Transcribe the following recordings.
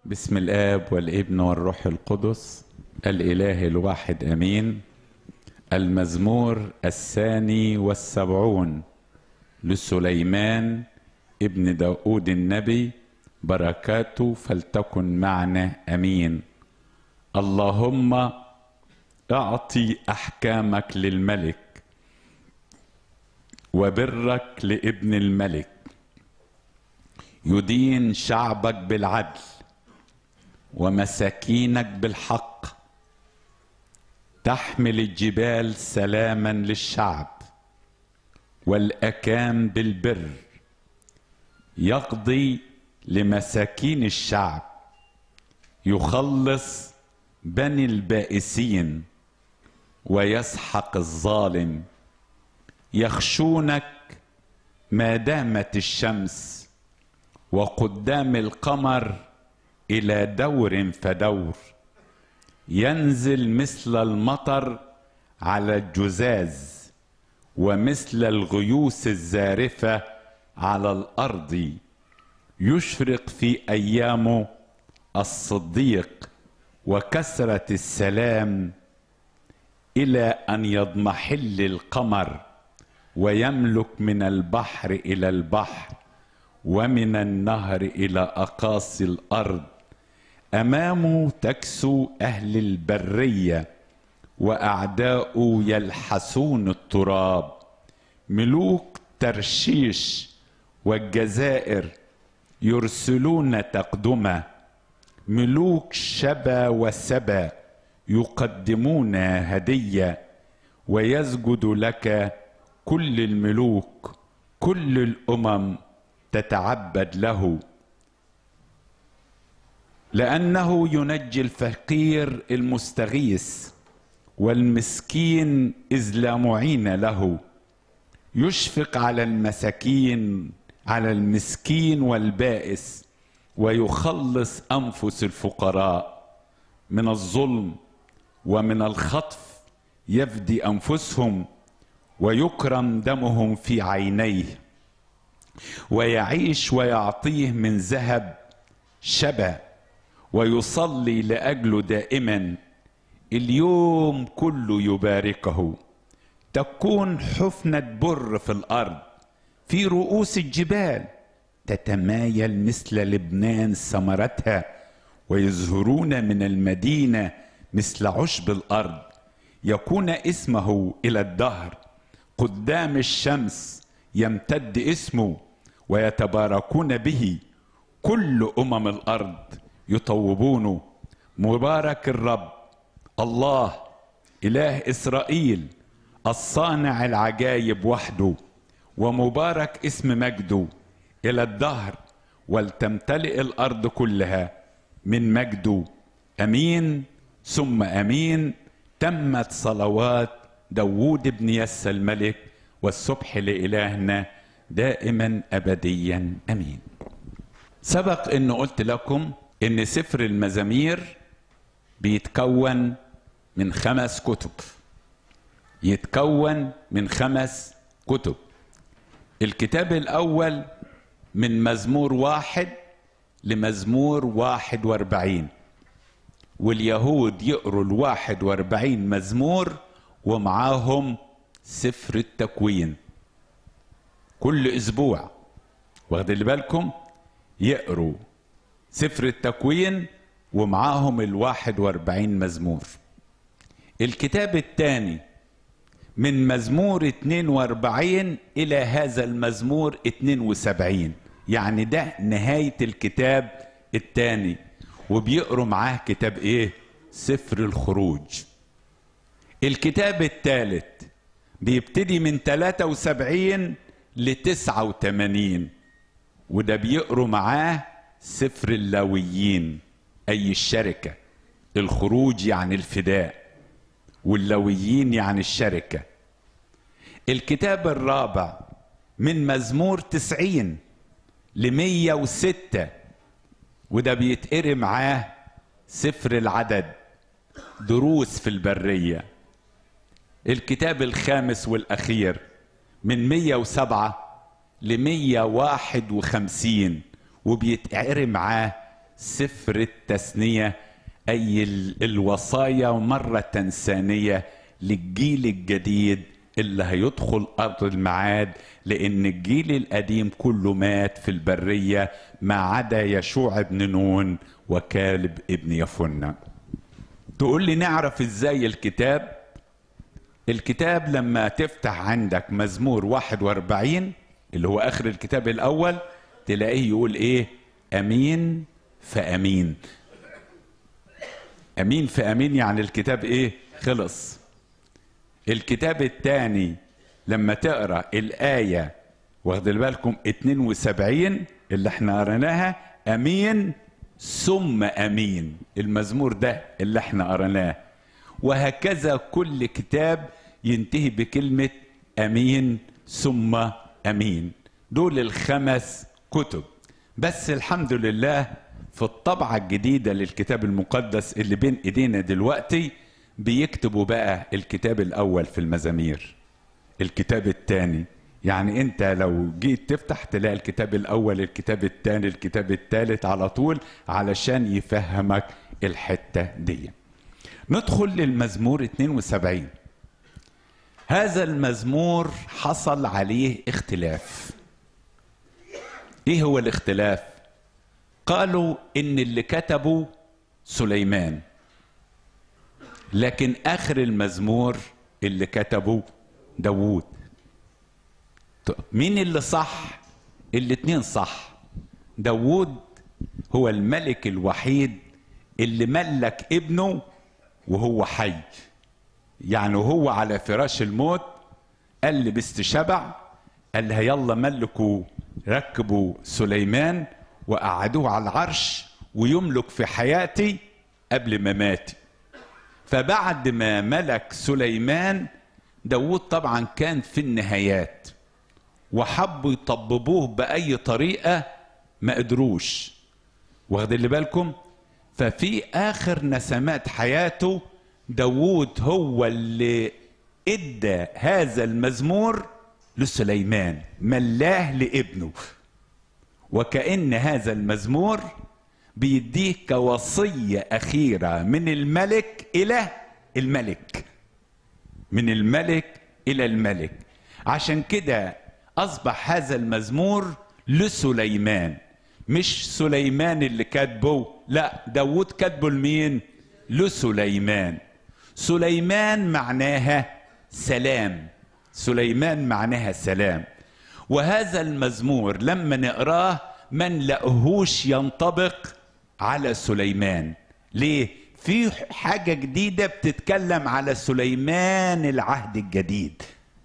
بسم الاب والابن والروح القدس الاله الواحد امين المزمور الثاني والسبعون لسليمان ابن داود النبي بركاته فلتكن معنا امين اللهم اعطي احكامك للملك وبرك لابن الملك يدين شعبك بالعدل ومساكينك بالحق تحمل الجبال سلاما للشعب والاكام بالبر يقضي لمساكين الشعب يخلص بني البائسين ويسحق الظالم يخشونك ما دامت الشمس وقدام القمر الى دور فدور ينزل مثل المطر على الجزاز ومثل الغيوس الزارفه على الارض يشرق في ايامه الصديق وكثره السلام الى ان يضمحل القمر ويملك من البحر الى البحر ومن النهر الى اقاصي الارض امامه تكسو اهل البريه واعداؤه يلحسون التراب ملوك ترشيش والجزائر يرسلون تقدمه ملوك شبا وسبا يقدمون هديه ويسجد لك كل الملوك كل الامم تتعبد له لانه ينجي الفقير المستغيث والمسكين اذ لا معين له يشفق على المساكين على المسكين والبائس ويخلص انفس الفقراء من الظلم ومن الخطف يفدي انفسهم ويكرم دمهم في عينيه ويعيش ويعطيه من ذهب شبه ويصلي لاجله دائما اليوم كله يباركه تكون حفنه بر في الارض في رؤوس الجبال تتمايل مثل لبنان ثمرتها ويزهرون من المدينه مثل عشب الارض يكون اسمه الى الدهر قدام الشمس يمتد اسمه ويتباركون به كل امم الارض يطوبونه مبارك الرب الله اله اسرائيل الصانع العجايب وحده ومبارك اسم مجده الى الدهر ولتمتلئ الارض كلها من مجده امين ثم امين تمت صلوات داوود بن يس الملك والسبح لإلهنا دائما أبديا أمين سبق أن قلت لكم أن سفر المزامير بيتكون من خمس كتب يتكون من خمس كتب الكتاب الأول من مزمور واحد لمزمور واحد واربعين واليهود يقروا الواحد واربعين مزمور ومعاهم سفر التكوين كل اسبوع واخدين بالكم يقروا سفر التكوين ومعاهم الواحد واربعين مزمور الكتاب الثاني من مزمور 42 إلى هذا المزمور 72 يعني ده نهاية الكتاب الثاني وبيقروا معاه كتاب ايه سفر الخروج الكتاب الثالث بيبتدي من 73 ل 89 وده بيقروا معاه سفر اللاويين اي الشركه الخروج يعني الفداء واللاويين يعني الشركه الكتاب الرابع من مزمور 90 ل 106 وده بيتقري معاه سفر العدد دروس في البريه الكتاب الخامس والأخير من 107 ل 151 وبيتقري معاه سفر التثنية أي ال- الوصايا مرة ثانية للجيل الجديد اللي هيدخل أرض المعاد لأن الجيل القديم كله مات في البرية ما عدا يشوع بن نون وكالب ابن يفنة تقول لي نعرف ازاي الكتاب الكتاب لما تفتح عندك مزمور 41 اللي هو اخر الكتاب الاول تلاقيه يقول ايه امين فامين امين فامين يعني الكتاب ايه خلص الكتاب الثاني لما تقرا الايه واخد بالكم 72 اللي احنا قريناها امين ثم امين المزمور ده اللي احنا قريناه وهكذا كل كتاب ينتهي بكلمه امين ثم امين دول الخمس كتب بس الحمد لله في الطبعه الجديده للكتاب المقدس اللي بين ايدينا دلوقتي بيكتبوا بقى الكتاب الاول في المزامير الكتاب الثاني يعني انت لو جيت تفتح تلاقي الكتاب الاول الكتاب الثاني الكتاب الثالث على طول علشان يفهمك الحته دي ندخل للمزمور 72 هذا المزمور حصل عليه اختلاف ايه هو الاختلاف قالوا ان اللي كتبه سليمان لكن اخر المزمور اللي كتبه داوود طب مين اللي صح الاتنين صح داوود هو الملك الوحيد اللي ملك ابنه وهو حي يعني وهو على فراش الموت قال لي باستشبع قال لها يلا ملكوا ركبوا سليمان وقعدوه على العرش ويملك في حياتي قبل ما ماتي فبعد ما ملك سليمان داود طبعا كان في النهايات وحبوا يطببوه بأي طريقة ما قدروش واخد اللي بالكم ففي آخر نسمات حياته داوود هو اللي ادى هذا المزمور لسليمان ملاه لابنه وكأن هذا المزمور بيديه كوصية أخيرة من الملك إلى الملك من الملك إلى الملك عشان كده أصبح هذا المزمور لسليمان مش سليمان اللي كاتبه لا داود كاتبه لمين لسليمان سليمان معناها سلام سليمان معناها سلام وهذا المزمور لما نقراه ما نلاقيهوش ينطبق على سليمان ليه في حاجة جديدة بتتكلم على سليمان العهد الجديد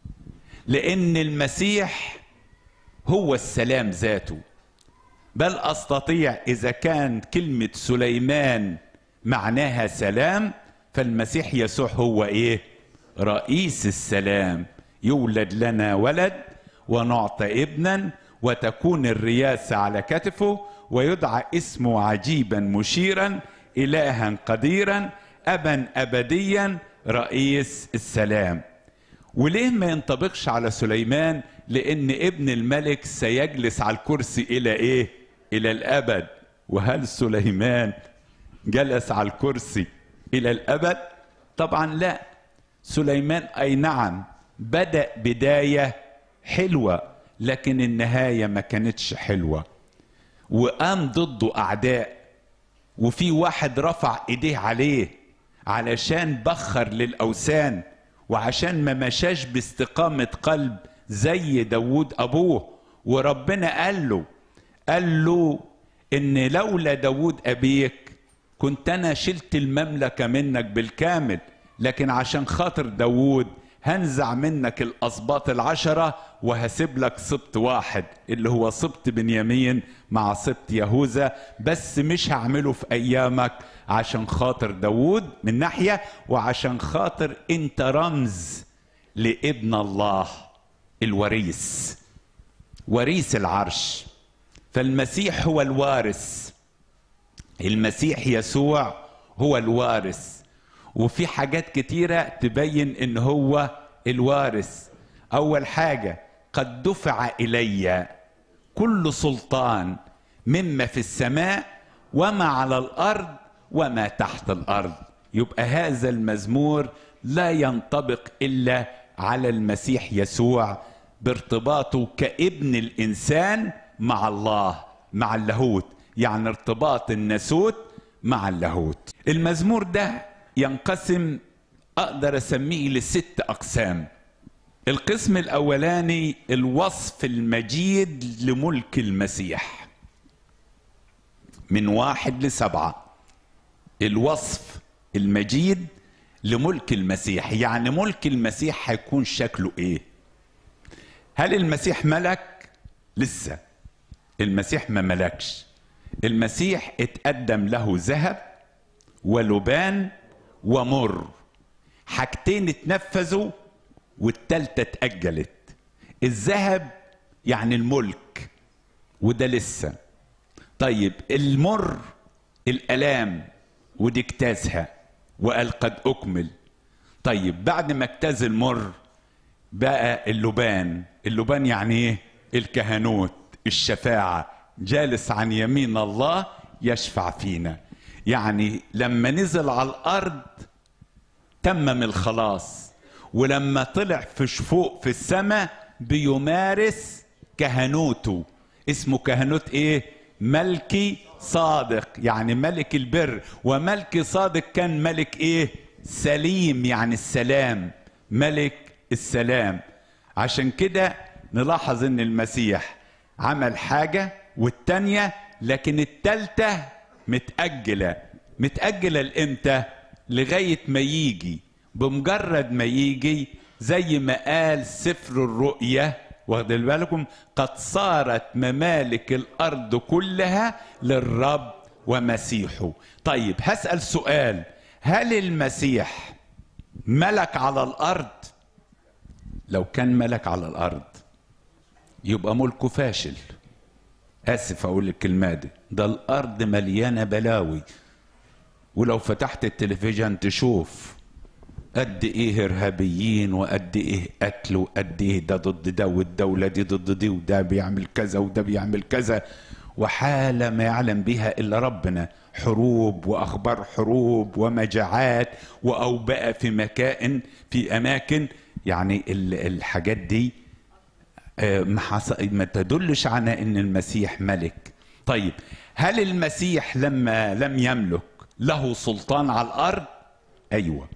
لأن المسيح هو السلام ذاته بل أستطيع إذا كان كلمة سليمان معناها سلام فالمسيح يسوع هو إيه رئيس السلام يولد لنا ولد ونعطى ابنا وتكون الرياسة على كتفه ويدعى اسمه عجيبا مشيرا إلها قديرا أبا أبديا رئيس السلام وليه ما ينطبقش على سليمان لأن ابن الملك سيجلس على الكرسي إلى إيه إلى الأبد وهل سليمان جلس على الكرسي إلى الأبد طبعا لا سليمان أي نعم بدأ بداية حلوة لكن النهاية ما كانتش حلوة وقام ضده أعداء وفي واحد رفع ايديه عليه علشان بخر للأوثان وعشان ما مشاش باستقامة قلب زي داود أبوه وربنا قال له قال له إن لولا داود أبيك كنت أنا شلت المملكة منك بالكامل لكن عشان خاطر داود هنزع منك الأسباط العشرة وهسيب لك سبط واحد اللي هو سبط بنيامين مع سبط يهوذا بس مش هعمله في أيامك عشان خاطر داود من ناحية وعشان خاطر انت رمز لابن الله الوريث وريث العرش فالمسيح هو الوارث المسيح يسوع هو الوارث وفي حاجات كتيرة تبين ان هو الوارث اول حاجة قد دفع الي كل سلطان مما في السماء وما على الارض وما تحت الارض يبقى هذا المزمور لا ينطبق الا على المسيح يسوع بارتباطه كابن الانسان مع الله مع اللاهوت يعني ارتباط الناسوت مع اللاهوت المزمور ده ينقسم اقدر اسميه لست اقسام القسم الاولاني الوصف المجيد لملك المسيح من واحد لسبعه الوصف المجيد لملك المسيح يعني ملك المسيح هيكون شكله ايه هل المسيح ملك لسه المسيح ما ملكش المسيح اتقدم له ذهب ولبان ومر حاجتين اتنفذوا والتالتة اتأجلت الذهب يعني الملك وده لسه طيب المر الآلام ودي اجتازها وقال قد أكمل طيب بعد ما اجتاز المر بقى اللبان اللبان يعني ايه الكهنوت الشفاعة جالس عن يمين الله يشفع فينا يعني لما نزل على الأرض تمم الخلاص ولما طلع في فوق في السماء بيمارس كهنوته اسمه كهنوت ايه ملكي صادق يعني ملك البر وملكي صادق كان ملك ايه سليم يعني السلام ملك السلام عشان كده نلاحظ ان المسيح عمل حاجة والتانية لكن التالتة متأجلة متأجلة لإمتى لغاية ما يجي بمجرد ما يجي زي ما قال سفر الرؤية واخد بالكم قد صارت ممالك الأرض كلها للرب ومسيحه طيب هسأل سؤال هل المسيح ملك على الأرض لو كان ملك على الأرض يبقى ملكه فاشل آسف أقول الكلمة دي ده الأرض مليانة بلاوي ولو فتحت التلفزيون تشوف قد ايه ارهابيين وقد ايه قتل وقد ايه ده ضد ده والدوله دي ضد دي وده بيعمل كذا وده بيعمل كذا وحاله ما يعلم بها الا ربنا حروب واخبار حروب ومجاعات واوبئه في مكائن في اماكن يعني الحاجات دي ما تدلش على ان المسيح ملك طيب هل المسيح لما لم يملك له سلطان على الارض ايوه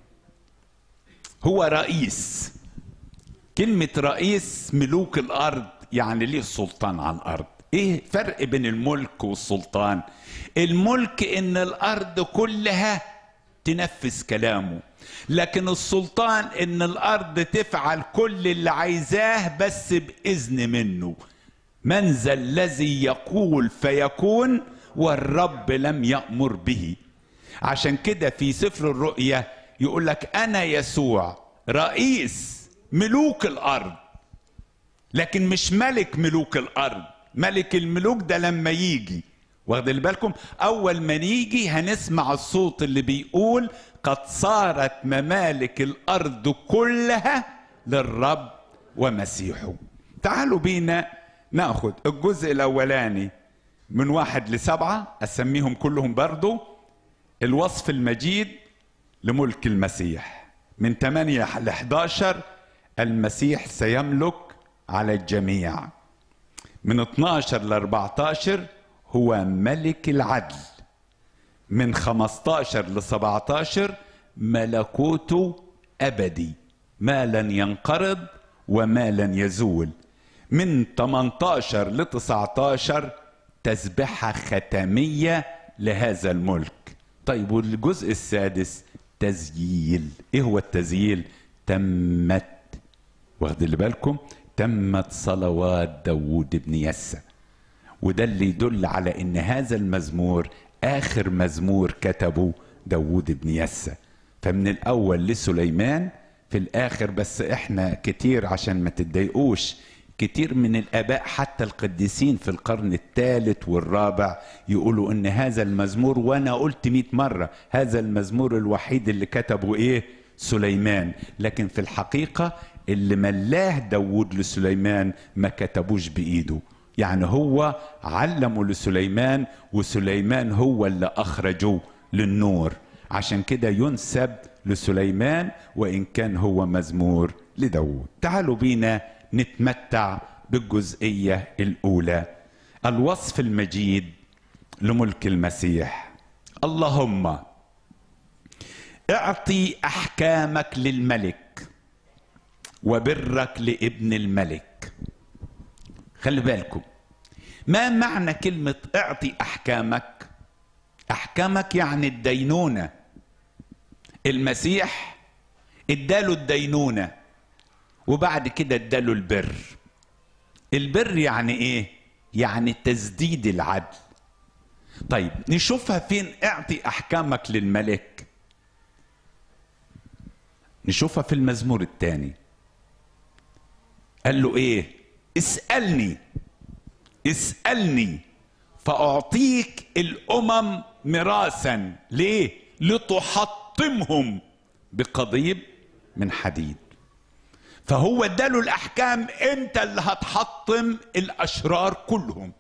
هو رئيس كلمة رئيس ملوك الأرض يعني ليه سلطان على الأرض إيه فرق بين الملك والسلطان الملك إن الأرض كلها تنفذ كلامه لكن السلطان إن الأرض تفعل كل اللي عايزاه بس بإذن منه من ذا الذي يقول فيكون والرب لم يأمر به عشان كده في سفر الرؤيا يقول لك انا يسوع رئيس ملوك الارض لكن مش ملك ملوك الارض ملك الملوك ده لما يجي واخد بالكم اول ما نيجي هنسمع الصوت اللي بيقول قد صارت ممالك الارض كلها للرب ومسيحه تعالوا بينا ناخد الجزء الاولاني من واحد لسبعة اسميهم كلهم برضو الوصف المجيد لملك المسيح من 8 ل 11 المسيح سيملك على الجميع من 12 ل 14 هو ملك العدل من 15 ل 17 ملكوته ابدي ما لن ينقرض وما لن يزول من 18 ل 19 تسبحه ختاميه لهذا الملك طيب والجزء السادس تزييل ايه هو التزييل تمت واخد اللي بالكم تمت صلوات داوود بن يسى وده اللي يدل على ان هذا المزمور اخر مزمور كتبه داوود بن يسى فمن الاول لسليمان في الاخر بس احنا كتير عشان ما تتضايقوش كتير من الاباء حتى القديسين في القرن الثالث والرابع يقولوا ان هذا المزمور وانا قلت مئة مرة هذا المزمور الوحيد اللي كتبه ايه سليمان لكن في الحقيقة اللي ملاه داود لسليمان ما كتبوش بايده يعني هو علمه لسليمان وسليمان هو اللي اخرجه للنور عشان كده ينسب لسليمان وان كان هو مزمور لداود تعالوا بينا نتمتع بالجزئيه الاولى الوصف المجيد لملك المسيح اللهم اعطي احكامك للملك وبرك لابن الملك خلي بالكم ما معنى كلمة اعطي احكامك احكامك يعني الدينونة المسيح اداله الدينونة وبعد كده اداله البر البر يعني ايه يعني تسديد العدل طيب نشوفها فين اعطي احكامك للملك نشوفها في المزمور الثاني قال له ايه اسالني اسالني فاعطيك الامم مراسا ليه لتحطمهم بقضيب من حديد فهو اداله الاحكام انت اللي هتحطم الاشرار كلهم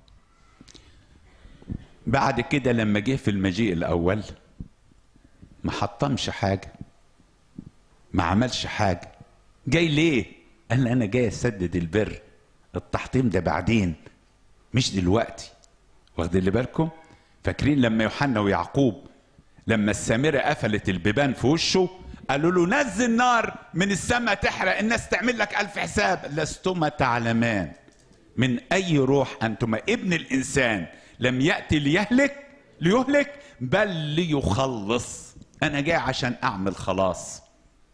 بعد كده لما جه في المجيء الاول ما حطمش حاجه ما عملش حاجه جاي ليه قال انا جاي اسدد البر التحطيم ده بعدين مش دلوقتي واخدين اللي بالكم فاكرين لما يوحنا ويعقوب لما السامره قفلت البيبان في وشه قالوا له نزل نار من السماء تحرق الناس تعمل لك ألف حساب لستما تعلمان من أي روح أنتما ابن الإنسان لم يأتي ليهلك ليهلك بل ليخلص أنا جاي عشان أعمل خلاص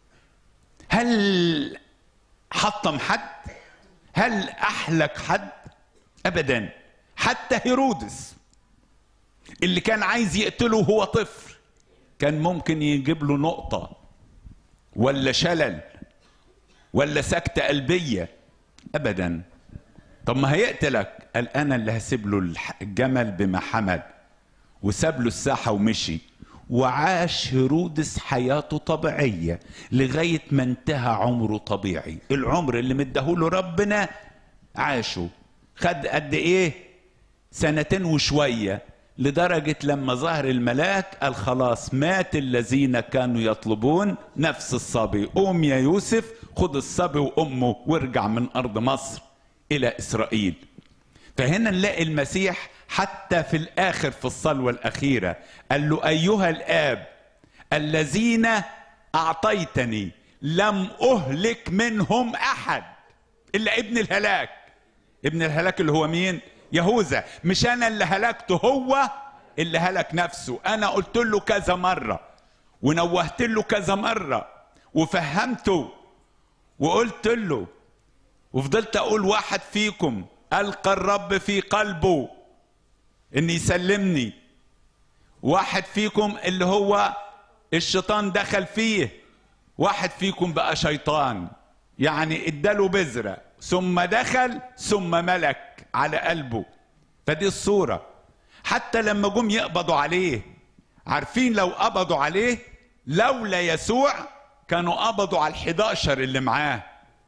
هل حطم حد هل أحلك حد أبدا حتى هيرودس اللي كان عايز يقتله وهو طفل كان ممكن يجيب له نقطة ولا شلل ولا سكتة قلبية أبدا طب ما هيقتلك قال أنا اللي هسيب له الجمل بما حمل وساب له الساحة ومشي وعاش هيرودس حياته طبيعية لغاية ما انتهى عمره طبيعي العمر اللي مدهوله ربنا عاشه خد قد ايه سنتين وشوية لدرجة لما ظهر الملاك قال خلاص مات الذين كانوا يطلبون نفس الصبي قوم يا يوسف خد الصبي وأمه وارجع من أرض مصر إلى إسرائيل فهنا نلاقي المسيح حتى في الآخر في الصلوة الأخيرة قال له أيها الآب الذين أعطيتني لم أهلك منهم أحد إلا ابن الهلاك ابن الهلاك اللي هو مين يهوذا مش أنا اللي هلكته هو اللي هلك نفسه أنا قلت له كذا مرة ونوهت له كذا مرة وفهمته وقلت له وفضلت أقول واحد فيكم ألقى الرب في قلبه ان يسلمني واحد فيكم اللي هو الشيطان دخل فيه واحد فيكم بقى شيطان يعني اداله بذرة ثم دخل ثم ملك على قلبه فدي الصورة حتى لما جم يقبضوا عليه عارفين لو قبضوا عليه لولا يسوع كانوا قبضوا على الحداشر اللي معاه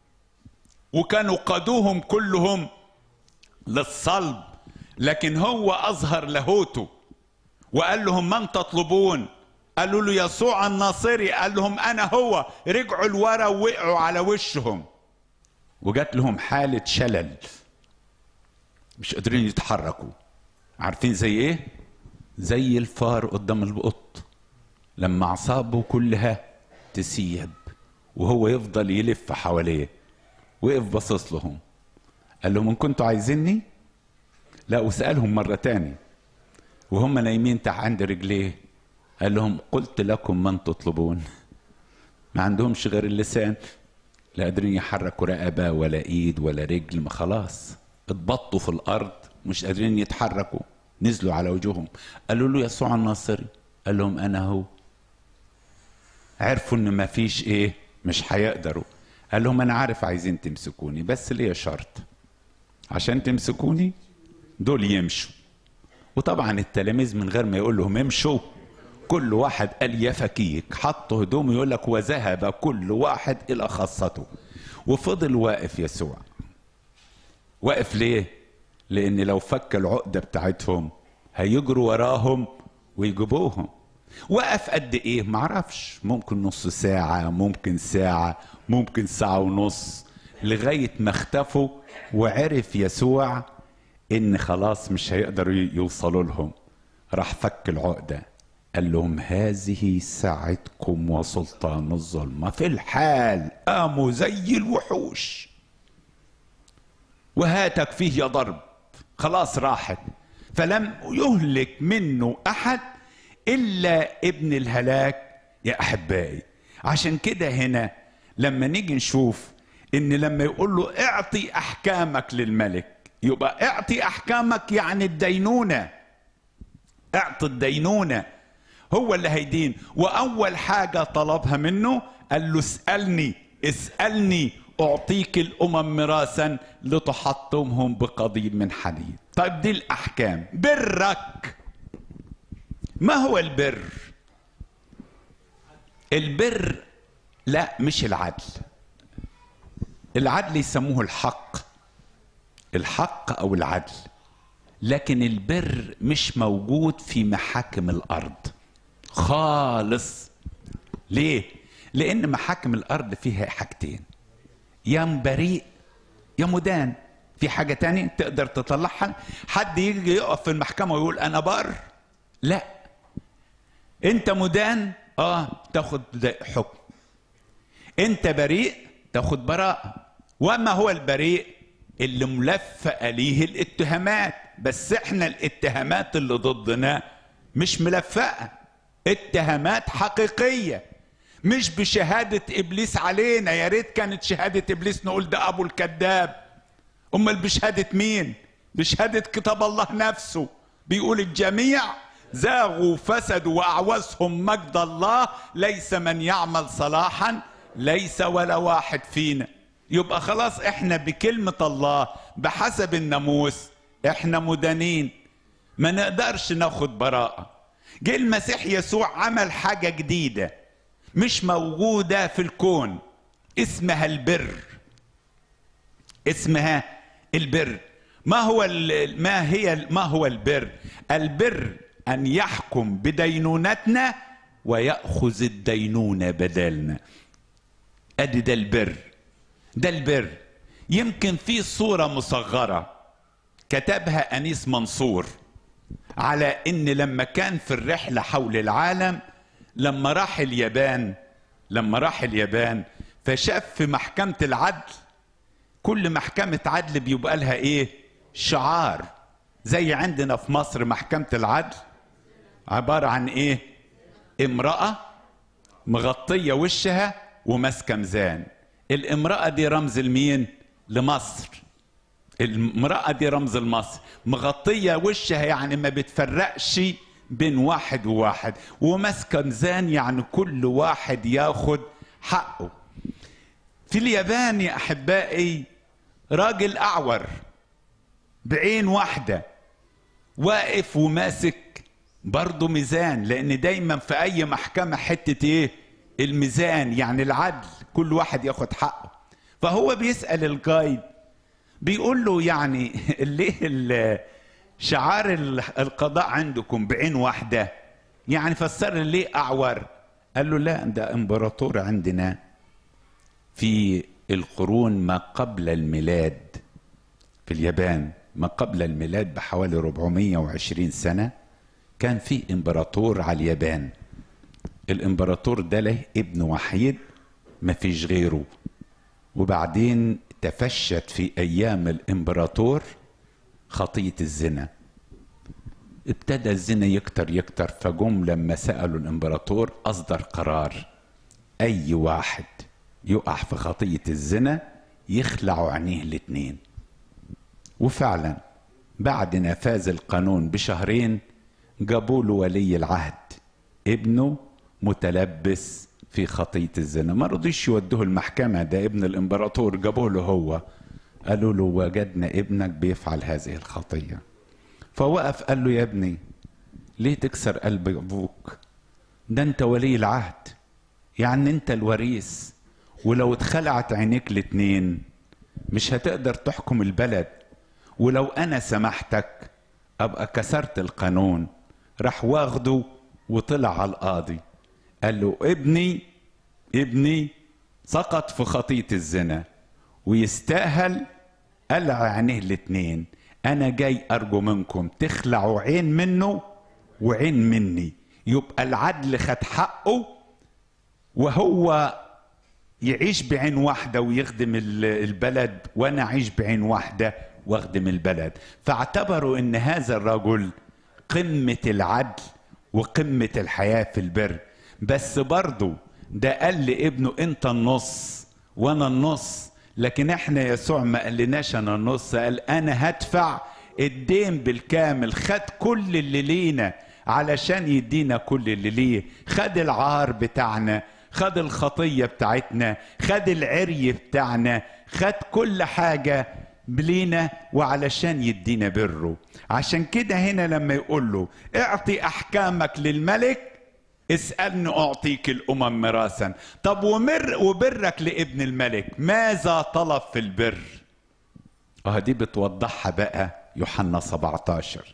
وكانوا قادوهم كلهم للصلب لكن هو اظهر لاهوته وقال لهم من تطلبون قالوا له يسوع الناصري قال لهم انا هو رجعوا لورا ووقعوا على وشهم وجات لهم حالة شلل مش قادرين يتحركوا عارفين زي ايه زي الفار قدام القط لما اعصابه كلها تسيب وهو يفضل يلف حواليه وقف باصص لهم قال لهم ان كنتوا عايزيني لا وسألهم مرة تاني وهم نايمين تحت عند رجليه قال لهم قلت لكم من تطلبون ما عندهمش غير اللسان لا قادرين يحركوا رقبة ولا ايد ولا رجل ما خلاص اتبطوا في الارض مش قادرين يتحركوا نزلوا على وجوههم قالوا له يسوع الناصري قال لهم انا هو عرفوا ان ما فيش ايه مش هيقدروا قال لهم انا عارف عايزين تمسكوني بس ليا شرط عشان تمسكوني دول يمشوا وطبعا التلاميذ من غير ما يقول لهم امشوا كل واحد قال يا فكيك حطوا هدوم يقول لك وذهب كل واحد الى خاصته وفضل واقف يسوع واقف ليه لان لو فك العقده بتاعتهم هيجروا وراهم ويجيبوهم وقف قد ايه معرفش ممكن نص ساعه ممكن ساعه ممكن ساعه ونص لغايه ما اختفوا وعرف يسوع ان خلاص مش هيقدروا يوصلوا لهم راح فك العقده قال لهم هذه ساعتكم وسلطان الظلمه في الحال قاموا زي الوحوش وهاتك فيه يا ضرب خلاص راحت فلم يهلك منه احد الا ابن الهلاك يا احبائي عشان كده هنا لما نيجي نشوف ان لما يقول له اعطي احكامك للملك يبقى اعطي احكامك يعني الدينونه اعطي الدينونه هو اللي هيدين واول حاجه طلبها منه قال له اسالني اسالني اعطيك الامم ميراثا لتحطمهم بقضيب من حديد طيب دي الاحكام برك ما هو البر البر لا مش العدل العدل يسموه الحق الحق او العدل لكن البر مش موجود في محاكم الارض خالص ليه لان محاكم الارض فيها حاجتين يا بريء يا مدان في حاجة تانية تقدر تطلعها حد يجي يقف في المحكمة ويقول أنا بر لا أنت مدان آه تاخد حكم أنت بريء تاخد براءة وما هو البريء اللي ملفق ليه الاتهامات بس احنا الاتهامات اللي ضدنا مش ملفقة اتهامات حقيقية مش بشهادة إبليس علينا يا ريت كانت شهادة إبليس نقول ده أبو الكذاب أمال بشهادة مين؟ بشهادة كتاب الله نفسه بيقول الجميع زاغوا فسدوا وأعوزهم مجد الله ليس من يعمل صلاحا ليس ولا واحد فينا يبقى خلاص احنا بكلمة الله بحسب الناموس احنا مدانين ما نقدرش ناخد براءة جه المسيح يسوع عمل حاجة جديدة مش موجودة في الكون اسمها البر اسمها البر ما هو ما هي ما هو البر البر ان يحكم بدينونتنا وياخذ الدينونه بدلنا ادي ده البر ده البر يمكن في صوره مصغره كتبها انيس منصور على ان لما كان في الرحله حول العالم لما راح اليابان لما راح اليابان فشاف في محكمة العدل كل محكمة عدل بيبقى لها ايه شعار زي عندنا في مصر محكمة العدل عبارة عن ايه امرأة مغطية وشها وماسكة ميزان الامرأة دي رمز المين لمصر المرأة دي رمز لمصر مغطية وشها يعني ما بتفرقش بين واحد وواحد وماسكه ميزان يعني كل واحد ياخد حقه في اليابان يا احبائي راجل اعور بعين واحده واقف وماسك برضه ميزان لان دايما في اي محكمه حته ايه الميزان يعني العدل كل واحد ياخد حقه فهو بيسال القايد بيقول له يعني ليه شعار القضاء عندكم بعين واحدة يعني فسر ليه أعور قال له لا ده امبراطور عندنا في القرون ما قبل الميلاد في اليابان ما قبل الميلاد بحوالي 420 سنة كان في امبراطور على اليابان الامبراطور ده له ابن وحيد ما فيش غيره وبعدين تفشت في ايام الامبراطور خطية الزنا ابتدى الزنا يكتر يكتر فجم لما سألوا الامبراطور أصدر قرار أي واحد يقع في خطية الزنا يخلعوا عينيه الاتنين وفعلا بعد نفاذ القانون بشهرين جابوا له ولي العهد ابنه متلبس في خطية الزنا ما رضيش يودوه المحكمة ده ابن الامبراطور جابوه له هو قالوا له وجدنا ابنك بيفعل هذه الخطيه فوقف قال له يا ابني ليه تكسر قلب ابوك ده انت ولي العهد يعني انت الوريث ولو اتخلعت عينيك الاتنين مش هتقدر تحكم البلد ولو انا سمحتك ابقى كسرت القانون راح واخده وطلع على القاضي قال له ابني ابني سقط في خطية الزنا ويستاهل قلع عينيه الاتنين انا جاي ارجو منكم تخلعوا عين منه وعين مني يبقى العدل خد حقه وهو يعيش بعين واحدة ويخدم البلد وانا اعيش بعين واحدة واخدم البلد فاعتبروا ان هذا الرجل قمة العدل وقمة الحياة في البر بس برضه ده قال لابنه انت النص وانا النص لكن احنا يسوع ما قالناش انا النص قال انا هدفع الدين بالكامل خد كل اللي لينا علشان يدينا كل اللي ليه خد العار بتاعنا خد الخطية بتاعتنا خد العري بتاعنا خد كل حاجة لينا وعلشان يدينا بره عشان كده هنا لما يقول له اعطي احكامك للملك اسألني أعطيك الأمم مراسا طب ومر وبرك لابن الملك ماذا طلب في البر اه دي بتوضحها بقى يوحنا 17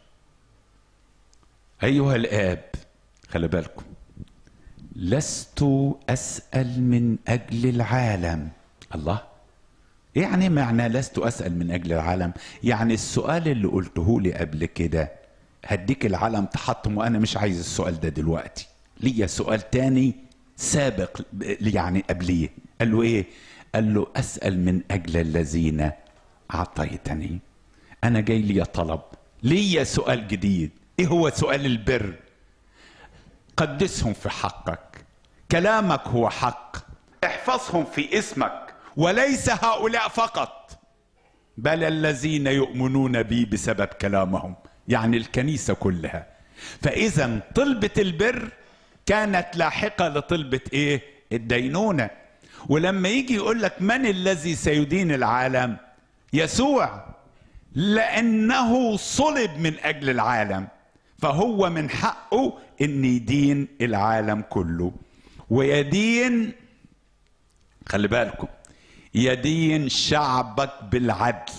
أيها الآب خلي بالكم لست أسأل من أجل العالم الله يعني معنى لست أسأل من أجل العالم يعني السؤال اللي قلته لي قبل كده هديك العالم تحطم وأنا مش عايز السؤال ده دلوقتي ليا سؤال تاني سابق يعني قبليه قال له ايه قال له اسال من اجل الذين اعطيتني انا جاي لي طلب ليا سؤال جديد ايه هو سؤال البر قدسهم في حقك كلامك هو حق احفظهم في اسمك وليس هؤلاء فقط بل الذين يؤمنون بي بسبب كلامهم يعني الكنيسه كلها فاذا طلبه البر كانت لاحقه لطلبه ايه الدينونه ولما يجي يقول لك من الذي سيدين العالم يسوع لانه صلب من اجل العالم فهو من حقه ان يدين العالم كله ويدين خلي بالكم يدين شعبك بالعدل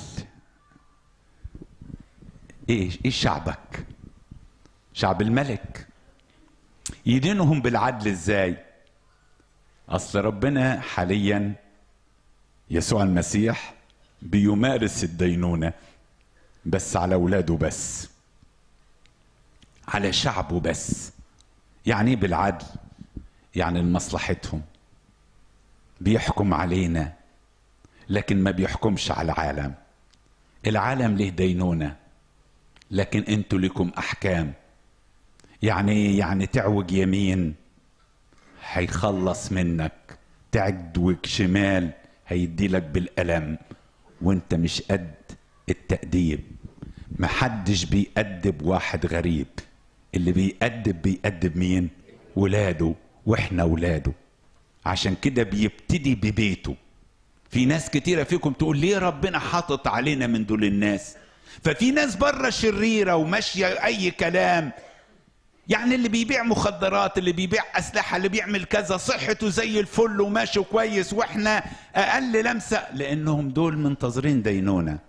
ايه ايه شعبك شعب الملك يدينهم بالعدل ازاي اصل ربنا حاليا يسوع المسيح بيمارس الدينونه بس على اولاده بس على شعبه بس يعني بالعدل يعني لمصلحتهم بيحكم علينا لكن ما بيحكمش على العالم العالم له دينونه لكن انتوا لكم احكام يعني يعني تعوج يمين هيخلص منك تعدوج شمال هيديلك بالألم وانت مش قد التأديب محدش بيأدب واحد غريب اللي بيأدب بيأدب مين ولاده واحنا ولاده عشان كده بيبتدي ببيته في ناس كتيرة فيكم تقول ليه ربنا حاطط علينا من دول الناس ففي ناس بره شريرة وماشية أي كلام يعني اللي بيبيع مخدرات اللي بيبيع أسلحة اللي بيعمل كذا صحته زي الفل وماشي كويس وإحنا أقل لمسة لأنهم دول منتظرين دينونة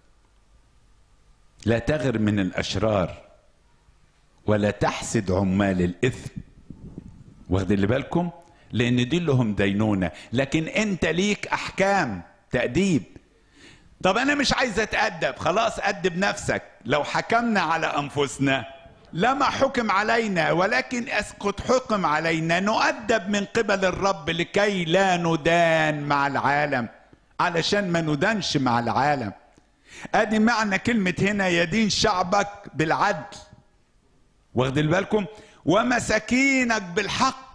لا تغر من الأشرار ولا تحسد عمال الإثم واخدين اللي بالكم لأن دي لهم دينونة لكن أنت ليك أحكام تأديب طب أنا مش عايز أتأدب خلاص أدب نفسك لو حكمنا على أنفسنا لما حكم علينا ولكن اسقط حكم علينا نؤدب من قبل الرب لكي لا ندان مع العالم علشان ما ندانش مع العالم ادي معنى كلمة هنا يدين شعبك بالعدل واخدين بالكم ومساكينك بالحق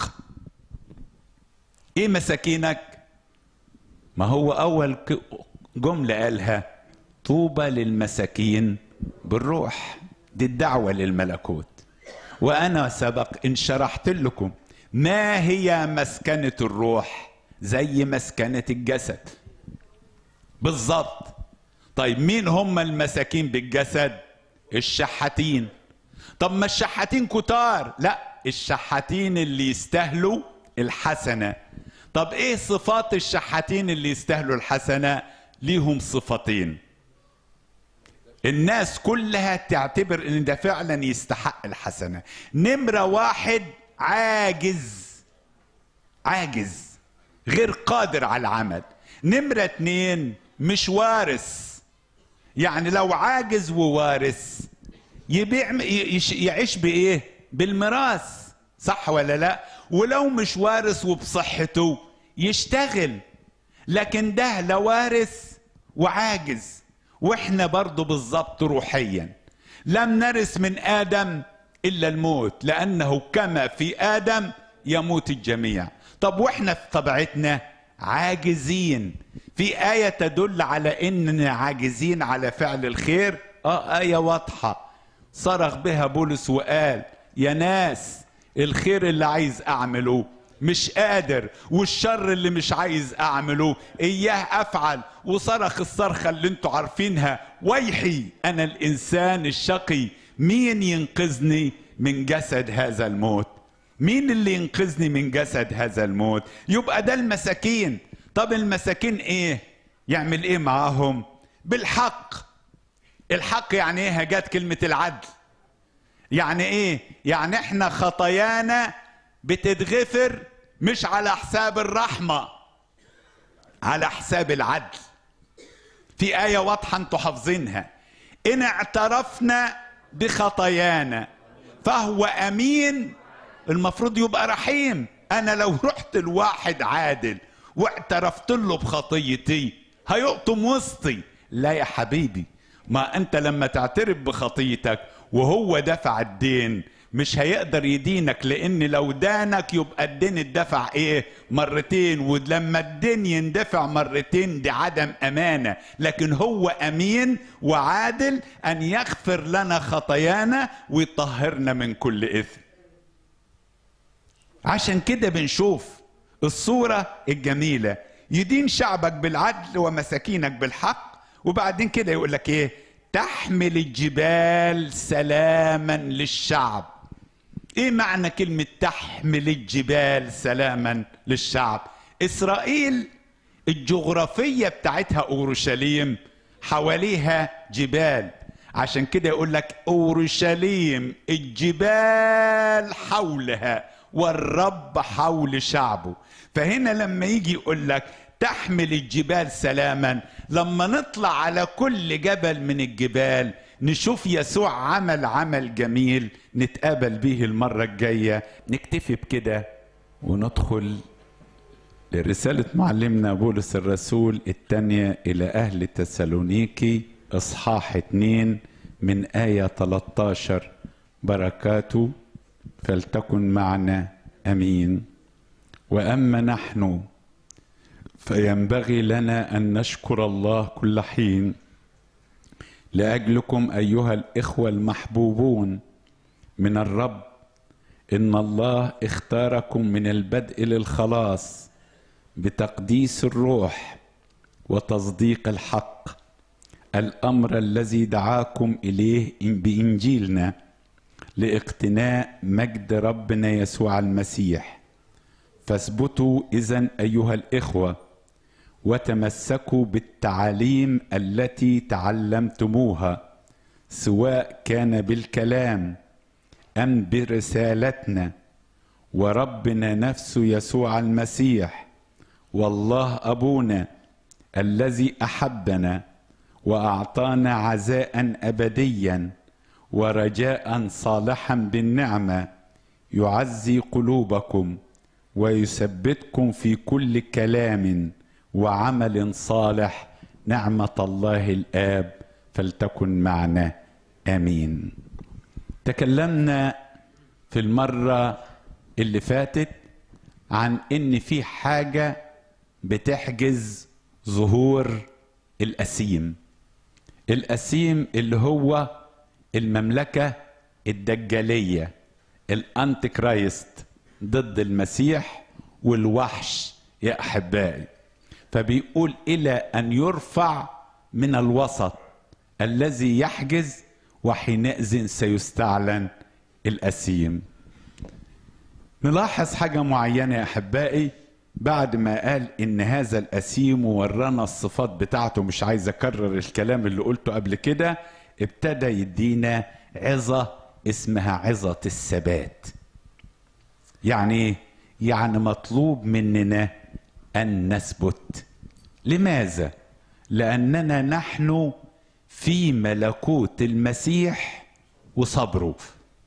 ايه مساكينك ما هو اول جملة قالها طوبى للمساكين بالروح دي الدعوة للملكوت وأنا سبق إن شرحت لكم ما هي مسكنة الروح زي مسكنة الجسد بالظبط طيب مين هم المساكين بالجسد الشحاتين طب ما الشحاتين كتار لا الشحاتين اللي يستاهلوا الحسنة طب ايه صفات الشحاتين اللي يستاهلوا الحسنة ليهم صفتين الناس كلها تعتبر ان ده فعلا يستحق الحسنة نمرة واحد عاجز عاجز غير قادر على العمل نمرة اتنين مش وارث يعني لو عاجز ووارث يبيع يش- يعيش بايه بالميراث صح ولا لا ولو مش وارث وبصحته يشتغل لكن ده لا وارث وعاجز واحنا برضو بالظبط روحيا لم نرث من ادم الا الموت لانه كما في ادم يموت الجميع طب واحنا في طبيعتنا عاجزين في آية تدل على إننا عاجزين على فعل الخير آه آية واضحة صرخ بها بولس وقال يا ناس الخير اللي عايز أعمله مش قادر والشر اللي مش عايز أعمله إياه أفعل وصرخ الصرخة اللي انتوا عارفينها ويحي أنا الإنسان الشقي مين ينقذني من جسد هذا الموت مين اللي ينقذني من جسد هذا الموت يبقى ده المساكين طب المساكين ايه يعمل ايه معاهم بالحق الحق يعني ايه جت كلمة العدل يعني ايه يعني احنا خطايانا بتتغفر مش على حساب الرحمة على حساب العدل في آية واضحة انتوا حافظينها إن اعترفنا بخطايانا فهو أمين المفروض يبقى رحيم أنا لو رحت لواحد عادل واعترفت له بخطيتي هيقطم وسطي لا يا حبيبي ما أنت لما تعترف بخطيتك وهو دفع الدين مش هيقدر يدينك لان لو دانك يبقى الدين اتدفع ايه مرتين ولما الدين يندفع مرتين دي عدم امانه لكن هو امين وعادل ان يغفر لنا خطايانا ويطهرنا من كل اثم عشان كده بنشوف الصوره الجميله يدين شعبك بالعدل ومساكينك بالحق وبعدين كده يقول لك ايه تحمل الجبال سلاما للشعب ايه معنى كلمة تحمل الجبال سلاما للشعب اسرائيل الجغرافية بتاعتها اورشليم حواليها جبال عشان كده يقول لك اورشليم الجبال حولها والرب حول شعبه فهنا لما يجي يقول لك تحمل الجبال سلاما لما نطلع على كل جبل من الجبال نشوف يسوع عمل عمل جميل نتقابل به المرة الجاية نكتفي بكده وندخل لرسالة معلمنا بولس الرسول الثانية إلى أهل تسالونيكي إصحاح 2 من آية 13 بركاته فلتكن معنا أمين وأما نحن فينبغي لنا ان نشكر الله كل حين لاجلكم ايها الاخوه المحبوبون من الرب ان الله اختاركم من البدء للخلاص بتقديس الروح وتصديق الحق الامر الذي دعاكم اليه بانجيلنا لاقتناء مجد ربنا يسوع المسيح فاثبتوا اذا ايها الاخوه وتمسكوا بالتعاليم التي تعلمتموها سواء كان بالكلام ام برسالتنا وربنا نفسه يسوع المسيح والله ابونا الذي احبنا واعطانا عزاء ابديا ورجاء صالحا بالنعمه يعزي قلوبكم ويثبتكم في كل كلام وعمل صالح نعمه الله الاب فلتكن معنا امين تكلمنا في المره اللي فاتت عن ان في حاجه بتحجز ظهور الاسيم الاسيم اللي هو المملكه الدجاليه الانتي كرايست ضد المسيح والوحش يا احبائي فبيقول الى ان يرفع من الوسط الذي يحجز وحينئذ سيستعلن الاسيم نلاحظ حاجه معينه يا احبائي بعد ما قال ان هذا الاسيم ورانا الصفات بتاعته مش عايز اكرر الكلام اللي قلته قبل كده ابتدى يدينا عظة اسمها عظة الثبات يعني ايه؟ يعني مطلوب مننا أن نثبت لماذا؟ لأننا نحن في ملكوت المسيح وصبره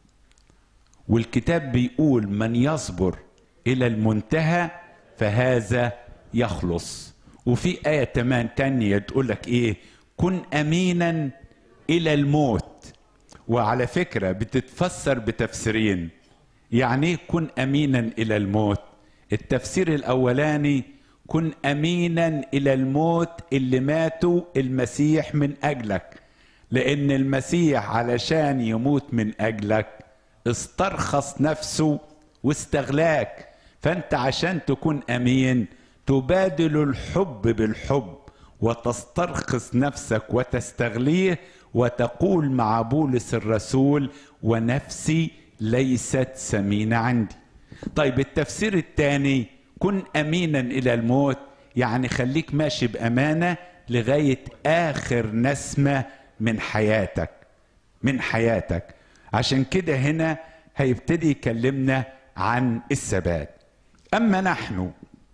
والكتاب بيقول من يصبر إلى المنتهى فهذا يخلص وفي آية كمان تانية تقول لك إيه كن أمينا إلى الموت وعلى فكرة بتتفسر بتفسيرين يعني إيه كن أمينا إلى الموت التفسير الأولاني كن أمينا إلى الموت اللي ماتوا المسيح من أجلك لأن المسيح علشان يموت من أجلك استرخص نفسه واستغلاك فأنت عشان تكون أمين تبادل الحب بالحب وتسترخص نفسك وتستغليه وتقول مع بولس الرسول ونفسي ليست سمينة عندي طيب التفسير الثاني كن أمينا إلى الموت يعني خليك ماشي بأمانة لغاية آخر نسمة من حياتك من حياتك عشان كده هنا هيبتدي يكلمنا عن الثبات أما نحن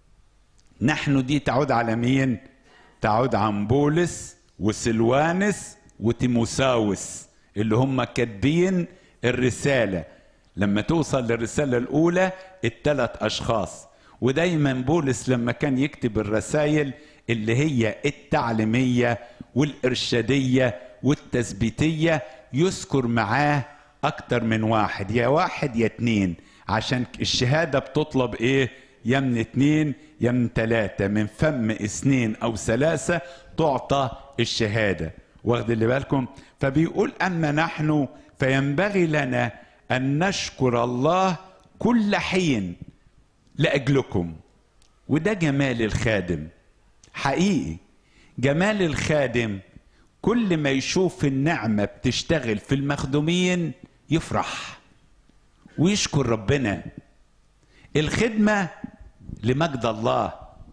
نحن دي تعود على مين تعود عن بولس وسلوانس وتيموساوس اللي هم كاتبين الرسالة لما توصل للرسالة الأولى الثلاث أشخاص ودايما بولس لما كان يكتب الرسائل اللي هي التعليمية والإرشادية والتثبيتية يذكر معاه أكتر من واحد يا واحد يا اتنين عشان الشهادة بتطلب إيه يا من اتنين يا من تلاتة من فم اثنين أو ثلاثة تعطى الشهادة واخد اللي بالكم فبيقول أما نحن فينبغي لنا أن نشكر الله كل حين لأجلكم وده جمال الخادم حقيقي جمال الخادم كل ما يشوف النعمة بتشتغل في المخدومين يفرح ويشكر ربنا الخدمة لمجد الله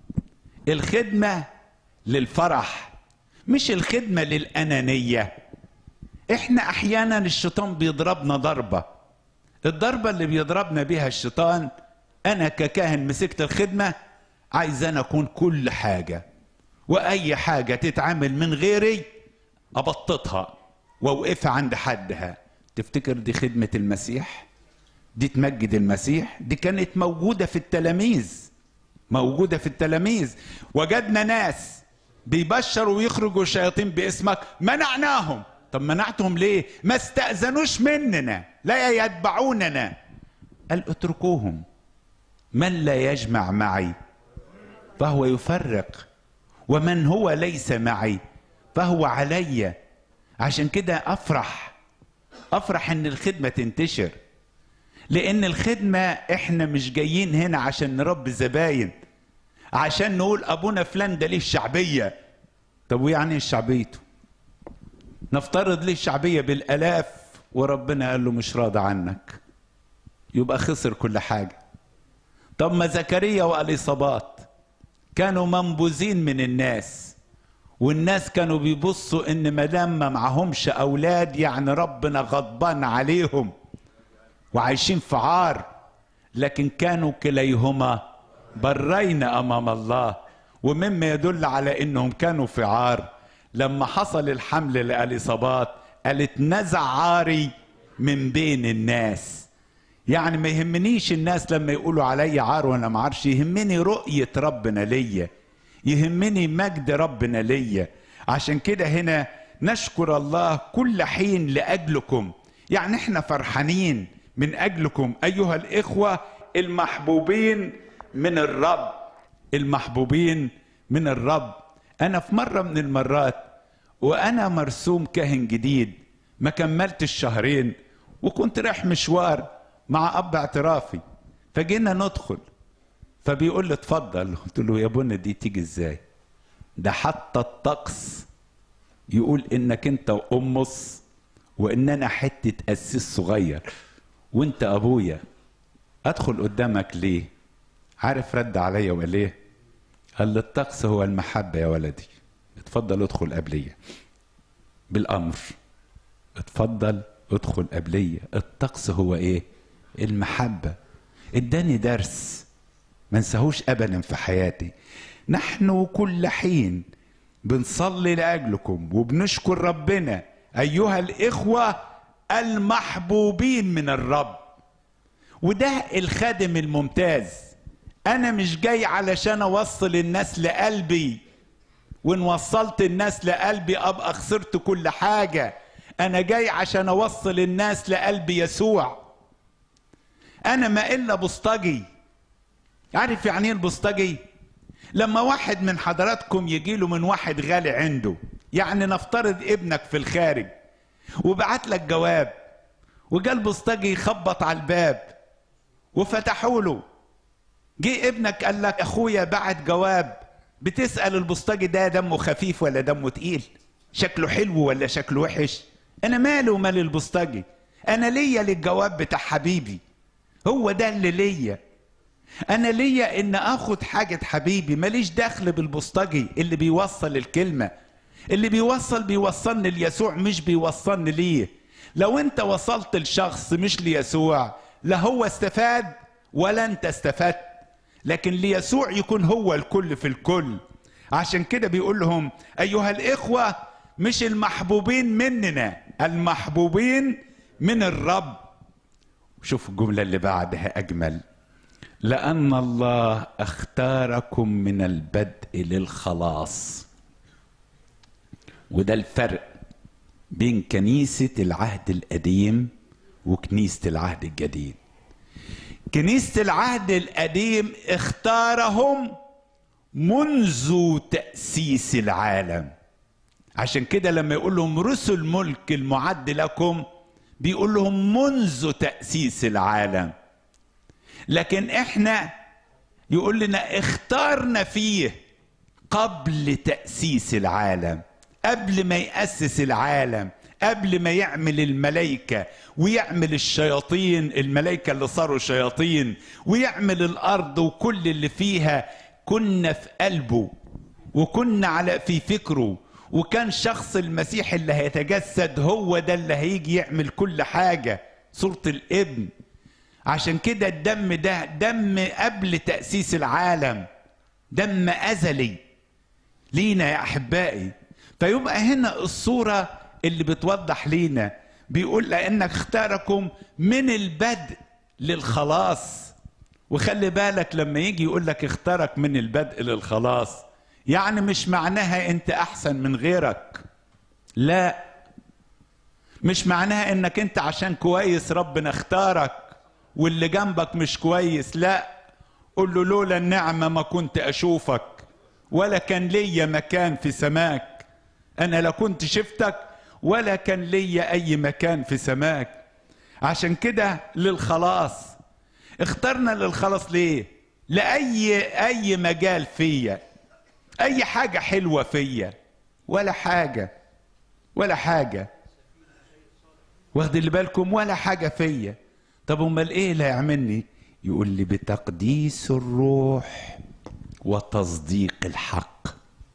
الخدمة للفرح مش الخدمة للأنانية احنا احيانا الشيطان بيضربنا ضربة الضربة اللي بيضربنا بيها الشيطان انا ككاهن مسكت الخدمة عايز انا اكون كل حاجة واي حاجة تتعامل من غيري ابططها واوقفها عند حدها تفتكر دي خدمة المسيح دي تمجد المسيح دي كانت موجودة في التلاميذ موجودة في التلاميذ وجدنا ناس بيبشروا ويخرجوا الشياطين باسمك منعناهم طب منعتهم ليه ما استأذنوش مننا لا يتبعوننا قال اتركوهم من لا يجمع معي فهو يفرق ومن هو ليس معي فهو علي عشان كده افرح افرح ان الخدمه تنتشر لان الخدمه احنا مش جايين هنا عشان نربي زباين عشان نقول ابونا فلان ده ليه شعبيه طب ويعني ايه شعبيته نفترض ليه شعبيه بالالاف وربنا قال له مش راضي عنك يبقى خسر كل حاجه طب ما زكريا واليصابات كانوا منبوذين من الناس والناس كانوا بيبصوا ان ما دام ما معهمش اولاد يعني ربنا غضبان عليهم وعايشين في عار لكن كانوا كليهما برين امام الله ومما يدل على انهم كانوا في عار لما حصل الحمل لاليصابات قالت نزع عاري من بين الناس يعني ما يهمنيش الناس لما يقولوا علي عار وانا ما عارش يهمني رؤيه ربنا ليا يهمني مجد ربنا ليا عشان كده هنا نشكر الله كل حين لاجلكم يعني احنا فرحانين من اجلكم ايها الاخوه المحبوبين من الرب المحبوبين من الرب انا في مره من المرات وانا مرسوم كاهن جديد ما كملتش شهرين وكنت رايح مشوار مع اب اعترافي فجينا ندخل فبيقول لي اتفضل قلت له يا بنا دي تيجي ازاي ده حتى الطقس يقول انك انت وامص وان انا حته قسيس صغير وانت ابويا ادخل قدامك ليه عارف رد عليا وقال ايه قال لي الطقس هو المحبه يا ولدي اتفضل ادخل قبليه بالامر اتفضل ادخل قبلية الطقس هو ايه المحبة اداني درس ما انساهوش ابدا في حياتي نحن كل حين بنصلي لاجلكم وبنشكر ربنا ايها الاخوه المحبوبين من الرب وده الخادم الممتاز انا مش جاي علشان اوصل الناس لقلبي وان وصلت الناس لقلبي ابقى خسرت كل حاجه انا جاي عشان اوصل الناس لقلب يسوع انا ما الا بوسطجي عارف يعني ايه البوسطجي لما واحد من حضراتكم يجي له من واحد غالي عنده يعني نفترض ابنك في الخارج وبعت لك جواب وجا البوسطجي يخبط على الباب وفتحوا له جه ابنك قال لك اخويا بعت جواب بتسال البوسطجي ده دمه خفيف ولا دمه تقيل شكله حلو ولا شكله وحش انا مالي ومال البوسطجي انا ليا للجواب بتاع حبيبي هو ده اللي ليا انا ليا ان اخد حاجة حبيبي ماليش دخل بالبوسطجي اللي بيوصل الكلمة اللي بيوصل بيوصلني ليسوع مش بيوصلني ليه لو انت وصلت لشخص مش ليسوع لا هو استفاد ولا انت استفدت لكن ليسوع يكون هو الكل في الكل عشان كده بيقول لهم ايها الاخوة مش المحبوبين مننا المحبوبين من الرب شوف الجملة اللي بعدها اجمل لأن الله اختاركم من البدء للخلاص وده الفرق بين كنيسة العهد القديم وكنيسة العهد الجديد كنيسة العهد القديم اختارهم منذ تأسيس العالم عشان كده لما يقول لهم رسل ملك المعد لكم بيقول لهم منذ تأسيس العالم لكن احنا يقول لنا اختارنا فيه قبل تأسيس العالم قبل ما يأسس العالم قبل ما يعمل الملائكة ويعمل الشياطين الملائكة اللي صاروا شياطين ويعمل الأرض وكل اللي فيها كنا في قلبه وكنا على في فكره وكان شخص المسيح اللي هيتجسد هو ده اللي هيجي يعمل كل حاجة صورة الابن عشان كده الدم ده دم قبل تأسيس العالم دم أزلي لينا يا أحبائي فيبقى هنا الصورة اللي بتوضح لينا بيقول لأنك اختاركم من البدء للخلاص وخلي بالك لما يجي يقول لك اختارك من البدء للخلاص يعني مش معناها انت احسن من غيرك لا مش معناها انك انت عشان كويس ربنا اختارك واللي جنبك مش كويس لا قل له لولا النعمة ما كنت أشوفك ولا كان ليا مكان في سماك أنا لا كنت شفتك ولا كان ليا أي مكان في سماك عشان كده للخلاص اخترنا للخلاص ليه لأي أي مجال فيا أي حاجة حلوة فيا ولا حاجة ولا حاجة واخد اللي بالكم ولا حاجة فيا طب امال ايه اللي هيعملني يقول لي بتقديس الروح وتصديق الحق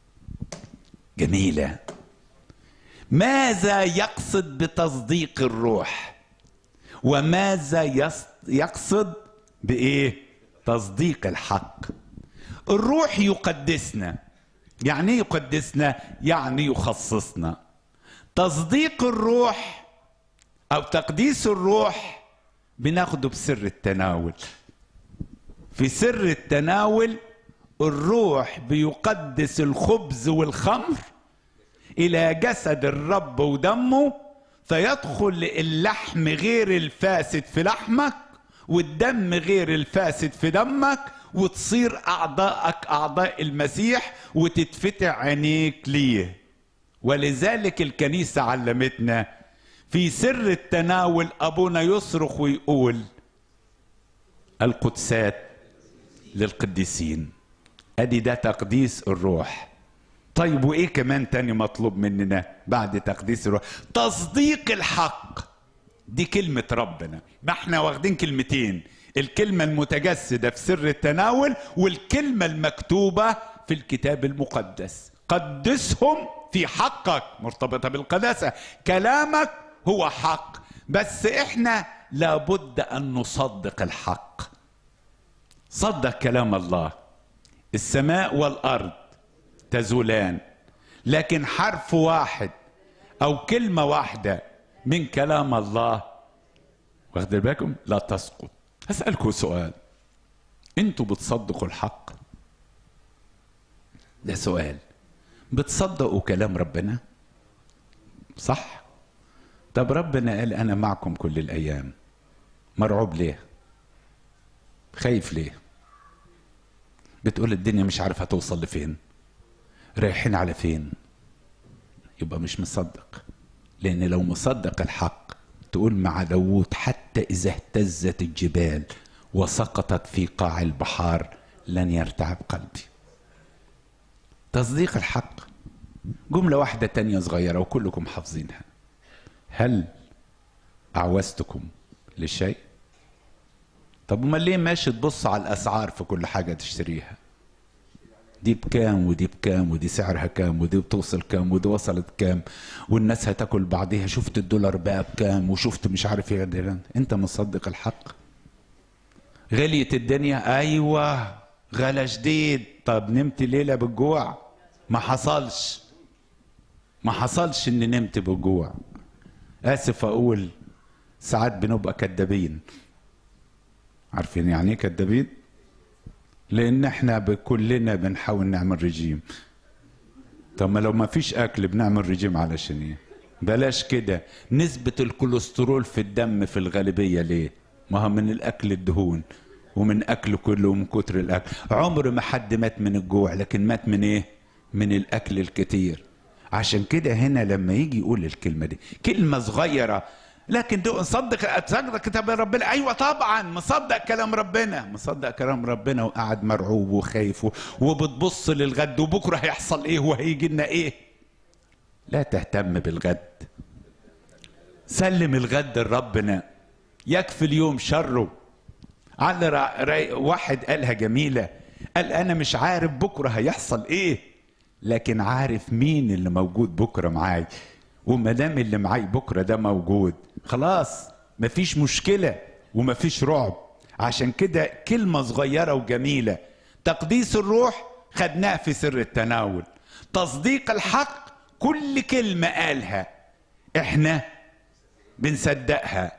جميله ماذا يقصد بتصديق الروح وماذا يقصد بايه تصديق الحق الروح يقدسنا يعني ايه يقدسنا يعني يخصصنا تصديق الروح او تقديس الروح بناخده بسر التناول في سر التناول الروح بيقدس الخبز والخمر الى جسد الرب ودمه فيدخل اللحم غير الفاسد في لحمك والدم غير الفاسد في دمك وتصير اعضائك اعضاء المسيح وتتفتح عينيك ليه ولذلك الكنيسه علمتنا في سر التناول ابونا يصرخ ويقول القدسات للقديسين ادي ده تقديس الروح طيب وايه كمان تاني مطلوب مننا بعد تقديس الروح تصديق الحق دي كلمة ربنا ما احنا واخدين كلمتين الكلمة المتجسدة في سر التناول والكلمة المكتوبة في الكتاب المقدس قدسهم في حقك مرتبطة بالقداسة كلامك هو حق بس احنا لابد ان نصدق الحق صدق كلام الله السماء والارض تزولان لكن حرف واحد او كلمه واحده من كلام الله واخد بالكم لا تسقط هسالكم سؤال انتوا بتصدقوا الحق ده سؤال بتصدقوا كلام ربنا صح طب ربنا قال انا معكم كل الايام مرعوب ليه خايف ليه بتقول الدنيا مش عارف هتوصل لفين رايحين على فين يبقى مش مصدق لان لو مصدق الحق تقول مع داوود حتى اذا اهتزت الجبال وسقطت في قاع البحار لن يرتعب قلبي تصديق الحق جملة واحدة تانية صغيرة وكلكم حافظينها هل أعوزتكم لشيء طب امال ليه ماشي تبص على الاسعار في كل حاجه تشتريها دي بكام ودي بكام ودي سعرها كام ودي بتوصل كام ودي وصلت كام والناس هتاكل بعضيها شفت الدولار بقى بكام وشفت مش عارف ايه ده. انت مصدق الحق غليت الدنيا ايوه غلا جديد طب نمت ليله بالجوع ما حصلش ما حصلش ان نمت بالجوع اسف اقول ساعات بنبقى كدابين عارفين يعني ايه كدابين لان احنا كلنا بنحاول نعمل رجيم طب ما لو ما فيش اكل بنعمل رجيم علشان ايه بلاش كده نسبة الكوليسترول في الدم في الغالبية ليه ما هو من الاكل الدهون ومن اكل كله ومن كتر الاكل عمر ما حد مات من الجوع لكن مات من ايه من الاكل الكتير عشان كده هنا لما يجي يقول الكلمة دي كلمة صغيرة لكن دو نصدق تصدق كتاب ربنا ايوه طبعا مصدق كلام ربنا مصدق كلام ربنا وقاعد مرعوب وخايف وبتبص للغد وبكره هيحصل ايه وهيجي لنا ايه لا تهتم بالغد سلم الغد لربنا يكفي اليوم شره على واحد قالها جميله قال انا مش عارف بكره هيحصل ايه لكن عارف مين اللي موجود بكره معاي وما دام اللي معاي بكره ده موجود خلاص مفيش مشكله ومفيش رعب عشان كده كلمه صغيره وجميله تقديس الروح خدناه في سر التناول تصديق الحق كل كلمه قالها احنا بنصدقها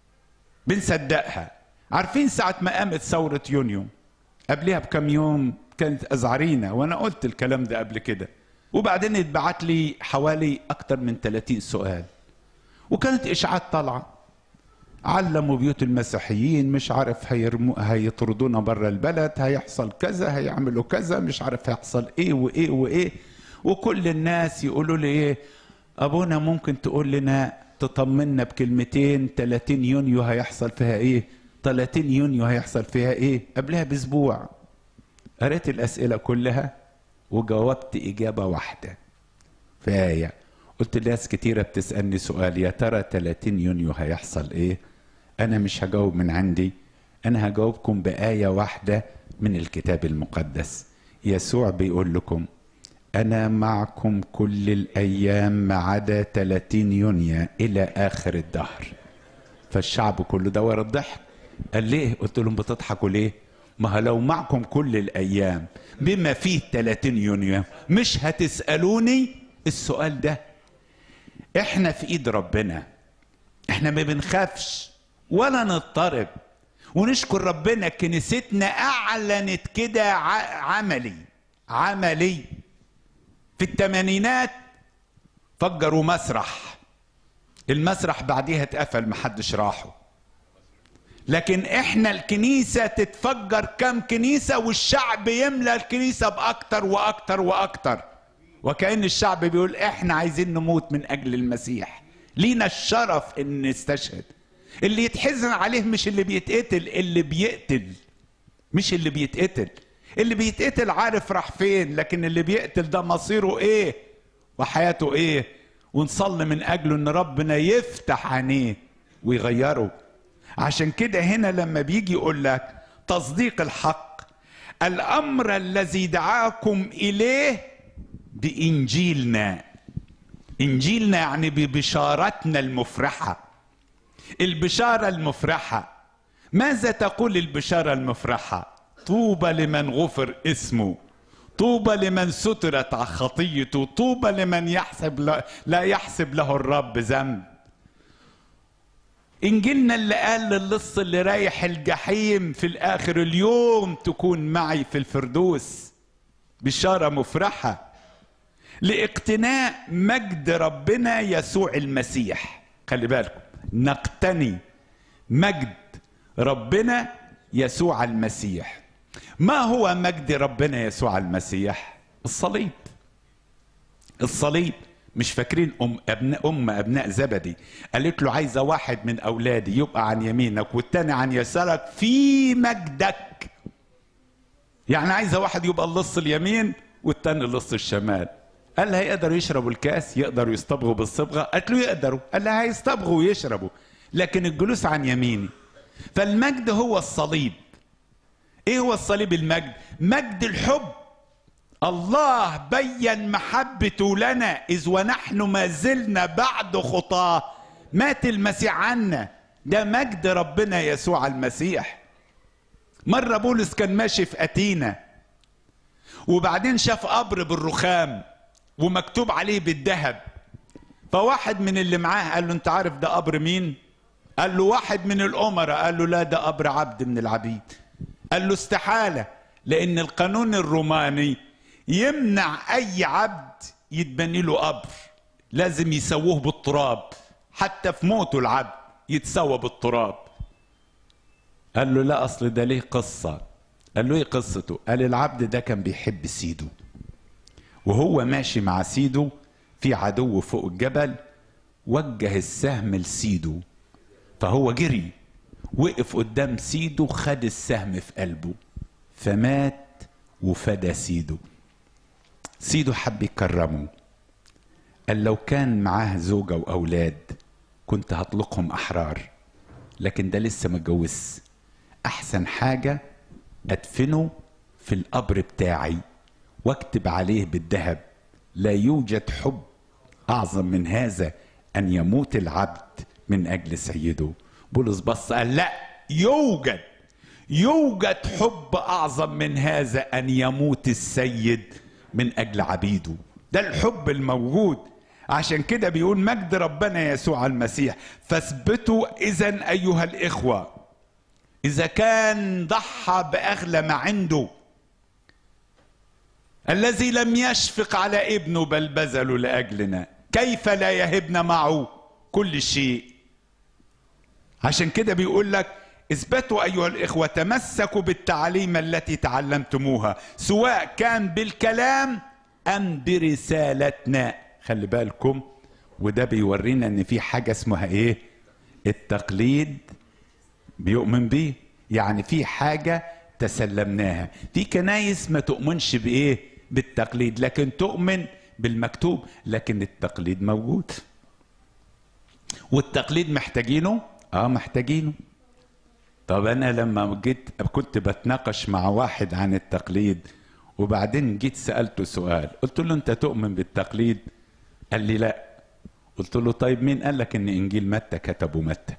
بنصدقها عارفين ساعة ما قامت ثورة يونيو قبلها بكم يوم كانت أزعرينا وأنا قلت الكلام ده قبل كده وبعدين اتبعت لي حوالي أكتر من 30 سؤال وكانت إشاعات طالعة علموا بيوت المسيحيين مش عارف هيرمو هيطردونا بره البلد هيحصل كذا هيعملوا كذا مش عارف هيحصل ايه وايه وايه وكل الناس يقولوا لي ايه ابونا ممكن تقول لنا تطمنا بكلمتين 30 يونيو هيحصل فيها ايه 30 يونيو هيحصل فيها ايه قبلها باسبوع قريت الاسئله كلها وجاوبت اجابه واحده فهي قلت لناس كتيره بتسالني سؤال يا ترى 30 يونيو هيحصل ايه انا مش هجاوب من عندي انا هجاوبكم بايه واحده من الكتاب المقدس يسوع بيقول لكم انا معكم كل الايام ما عدا 30 يونيو الى اخر الدهر فالشعب كله ده ورا الضحك قال ليه قلت لهم بتضحكوا ليه ما لو معكم كل الايام بما فيه 30 يونيو مش هتسالوني السؤال ده احنا في ايد ربنا احنا ما بنخافش ولا نضطرب ونشكر ربنا كنيستنا اعلنت كده عملي عملي في الثمانينات فجروا مسرح المسرح بعديها اتقفل محدش راحه لكن احنا الكنيسة تتفجر كم كنيسة والشعب يملى الكنيسة بأكتر وأكتر وأكتر وكأن الشعب بيقول احنا عايزين نموت من أجل المسيح لينا الشرف ان نستشهد اللي يتحزن عليه مش اللي بيتقتل اللي بيقتل مش اللي بيتقتل اللي بيتقتل عارف راح فين لكن اللي بيقتل ده مصيره ايه وحياته ايه ونصلي من اجله ان ربنا يفتح عينيه ويغيره عشان كده هنا لما بيجي يقول لك تصديق الحق الامر الذي دعاكم اليه بانجيلنا انجيلنا يعني ببشارتنا المفرحه البشاره المفرحه ماذا تقول البشاره المفرحه طوبى لمن غفر اسمه طوبى لمن سترت خطيته طوبى لمن يحسب لا, لا يحسب له الرب ذنب انجيلنا اللي قال للص اللي رايح الجحيم في الاخر اليوم تكون معي في الفردوس بشاره مفرحه لاقتناء مجد ربنا يسوع المسيح خلي بالكم نقتني مجد ربنا يسوع المسيح ما هو مجد ربنا يسوع المسيح الصليب الصليب مش فاكرين ام ابناء ام ابناء زبدي قالت له عايزه واحد من اولادي يبقى عن يمينك والتاني عن يسارك في مجدك يعني عايزه واحد يبقى اللص اليمين والتاني اللص الشمال قال لها يقدروا يشربوا الكاس يقدروا يصطبغوا بالصبغه قالت له يقدروا قال لها هيصطبغوا ويشربوا لكن الجلوس عن يميني فالمجد هو الصليب ايه هو الصليب المجد مجد الحب الله بين محبته لنا اذ ونحن ما زلنا بعد خطاه مات المسيح عنا ده مجد ربنا يسوع المسيح مرة بولس كان ماشي في أتينا وبعدين شاف قبر بالرخام ومكتوب عليه بالذهب فواحد من اللي معاه قال له انت عارف ده قبر مين قال له واحد من الأمراء قال له لا ده قبر عبد من العبيد قال له استحالة لأن القانون الروماني يمنع أي عبد يتبني له قبر لازم يسووه بالتراب حتى في موته العبد يتسوى بالتراب قال له لا أصل ده ليه قصة قال له ايه قصته قال العبد ده كان بيحب سيده وهو ماشي مع سيده في عدو فوق الجبل وجه السهم لسيده فهو جري وقف قدام سيده خد السهم في قلبه فمات وفدى سيده سيده حب يكرمه قال لو كان معاه زوجة وأولاد كنت هطلقهم أحرار لكن ده لسه ما اتجوزش أحسن حاجة أدفنه في القبر بتاعي واكتب عليه بالذهب لا يوجد حب أعظم من هذا أن يموت العبد من أجل سيده بولس بص قال لا يوجد يوجد حب أعظم من هذا أن يموت السيد من أجل عبيده ده الحب الموجود عشان كده بيقول مجد ربنا يسوع المسيح فاثبتوا إذا أيها الإخوة إذا كان ضحى بأغلى ما عنده الذي لم يشفق على ابنه بل بذله لأجلنا كيف لا يهبنا معه كل شيء عشان كده بيقول لك اثبتوا أيها الإخوة تمسكوا بالتعليم التي تعلمتموها سواء كان بالكلام أم برسالتنا خلي بالكم وده بيورينا ان في حاجة اسمها ايه التقليد بيؤمن بيه يعني في حاجة تسلمناها في كنايس ما تؤمنش بايه بالتقليد لكن تؤمن بالمكتوب لكن التقليد موجود والتقليد محتاجينه اه محتاجينه طب انا لما جيت كنت بتناقش مع واحد عن التقليد وبعدين جيت سالته سؤال قلت له انت تؤمن بالتقليد قال لي لا قلت له طيب مين قال لك ان انجيل متى كتبه متى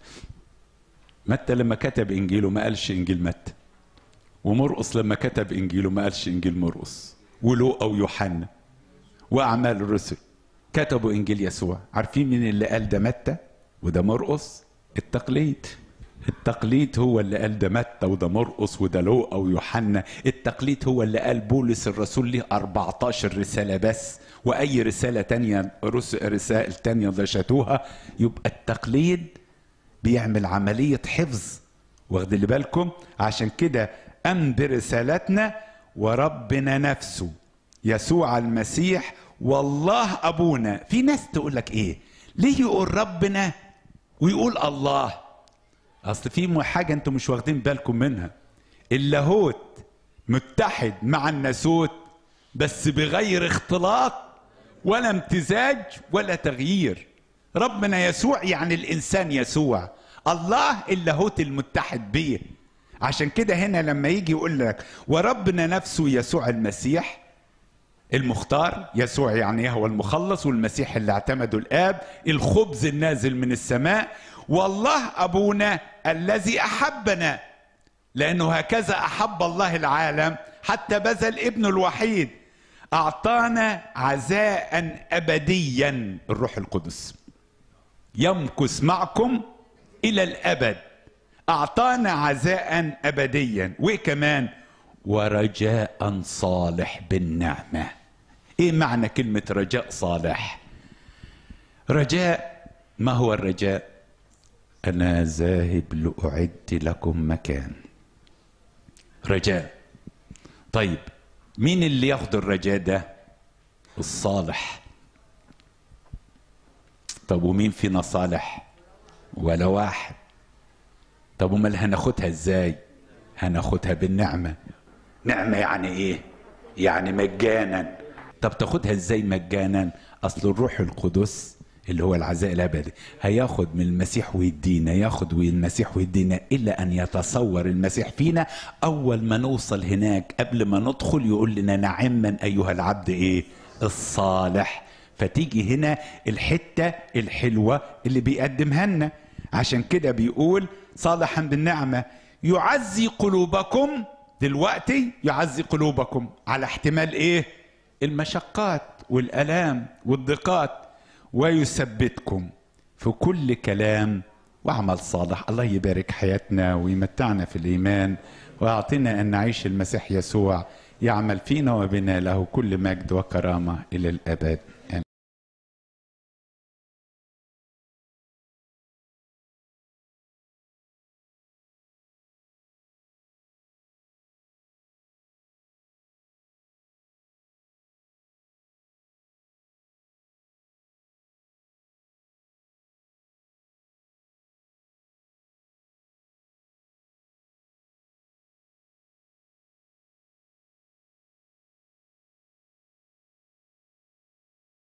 متى لما كتب انجيله ما قالش انجيل متى ومرقص لما كتب انجيله ما قالش انجيل مرقص ولوقا ويوحنا واعمال الرسل كتبوا انجيل يسوع عارفين مين اللي قال ده متى وده مرقص التقليد التقليد هو اللي قال ده متى وده مرقص وده لوقا ويوحنا التقليد هو اللي قال بولس الرسول ليه 14 رسالة بس وأي رسالة تانية رسائل تانية ضشتوها يبقى التقليد بيعمل عملية حفظ واخد اللي بالكم عشان كده أم برسالتنا وربنا نفسه يسوع المسيح والله أبونا في ناس تقول لك إيه ليه يقول ربنا ويقول الله اصل في حاجه انتم مش واخدين بالكم منها اللاهوت متحد مع الناسوت بس بغير اختلاط ولا امتزاج ولا تغيير ربنا يسوع يعني الانسان يسوع الله اللاهوت المتحد بيه عشان كده هنا لما يجي يقول لك وربنا نفسه يسوع المسيح المختار يسوع يعني هو المخلص والمسيح اللي اعتمده الاب الخبز النازل من السماء والله ابونا الذي احبنا لانه هكذا احب الله العالم حتى بذل ابنه الوحيد اعطانا عزاء ابديا الروح القدس يمكث معكم الى الابد اعطانا عزاء ابديا وكمان ورجاء صالح بالنعمه ايه معنى كلمه رجاء صالح رجاء ما هو الرجاء انا ذاهب لاعد لكم مكان رجاء طيب مين اللي ياخد الرجاء ده الصالح طب ومين فينا صالح ولا واحد طب امال هناخدها ازاي هناخدها بالنعمه نعمه يعني ايه يعني مجانا طب تاخدها ازاي مجانا اصل الروح القدس اللي هو العزاء الابدي هياخد من المسيح ويدينا ياخد من المسيح ويدينا الا ان يتصور المسيح فينا اول ما نوصل هناك قبل ما ندخل يقول لنا نعما ايها العبد ايه الصالح فتيجي هنا الحته الحلوه اللي بيقدمها لنا عشان كده بيقول صالحا بالنعمه يعزي قلوبكم دلوقتي يعزي قلوبكم على احتمال ايه المشقات والالام والضيقات ويثبتكم في كل كلام وعمل صالح الله يبارك حياتنا ويمتعنا في الايمان ويعطينا ان نعيش المسيح يسوع يعمل فينا وبنا له كل مجد وكرامه الى الابد